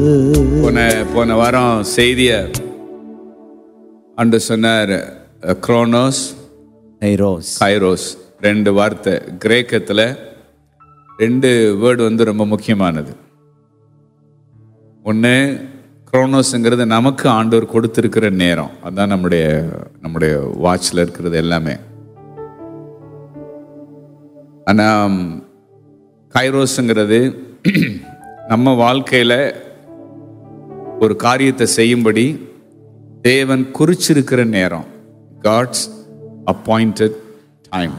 போன போன வாரம் செய்திய அன்று சொன்னார் குரோனோஸ் கைரோஸ் கைரோஸ் ரெண்டு வார்த்தை கிரேக்கத்தில் ரெண்டு வேர்டு வந்து ரொம்ப முக்கியமானது ஒன்று குரோனோஸுங்கிறது நமக்கு ஆண்டவர் கொடுத்துருக்கிற நேரம் அதான் நம்முடைய நம்முடைய வாட்சில் இருக்கிறது எல்லாமே ஆனால் கைரோஸுங்கிறது நம்ம வாழ்க்கையில் ஒரு காரியத்தை செய்யும்படி தேவன் குறிச்சிருக்கிற நேரம் காட்ஸ் அப்பாயிண்டட் டைம்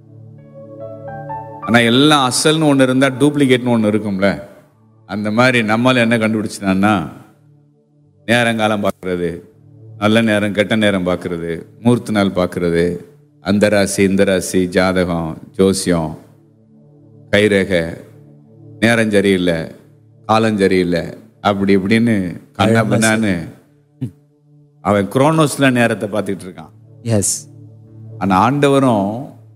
ஆனால் எல்லாம் அசல்னு ஒன்று இருந்தால் டூப்ளிகேட்னு ஒன்று இருக்கும்ல அந்த மாதிரி நம்மளால் என்ன கண்டுபிடிச்சினான்னா நேரங்காலம் பார்க்குறது நல்ல நேரம் கெட்ட நேரம் பார்க்குறது மூர்த்த நாள் பார்க்குறது அந்த ராசி இந்த ராசி ஜாதகம் ஜோசியம் கைரேகை நேரம் சரியில்லை காலம் சரியில்லை அப்படி இப்படின்னு கண்ணா பின்னான்னு அவன் குரோனோஸ்ல நேரத்தை பார்த்துக்கிட்டு இருக்கான் எஸ் ஆனா ஆண்டவரும்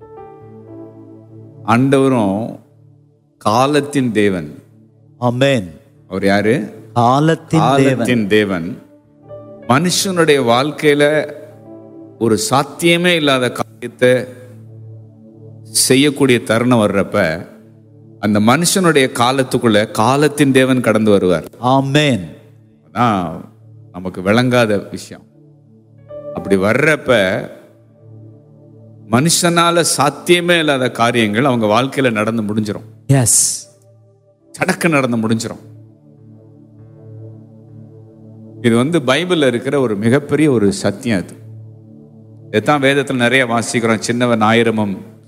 ஆண்டவரும் காலத்தின் தேவன் ஆமென் அவர் யாரு காலத்தின் தேவன் காலத்தின் தேவன் மனுஷனுடைய வாழ்க்கையில ஒரு சாத்தியமே இல்லாத காரியத்தை செய்யக்கூடிய தருணம் வர்றப்ப அந்த மனுஷனுடைய காலத்துக்குள்ள காலத்தின் தேவன் கடந்து வருவார் ஆமென் அதான் நமக்கு விளங்காத விஷயம் அப்படி வர்றப்ப மனுஷனால சாத்தியமே இல்லாத காரியங்கள் அவங்க வாழ்க்கையில நடந்து முடிஞ்சிரும் எஸ் சடக்கு நடந்து முடிஞ்சிரும் இது வந்து பைபிள்ல இருக்கிற ஒரு மிகப்பெரிய ஒரு சத்தியம் அது இதுதான் வேதத்தில் நிறைய வாசிக்கிறோம் சின்னவன் ஆயிரமும்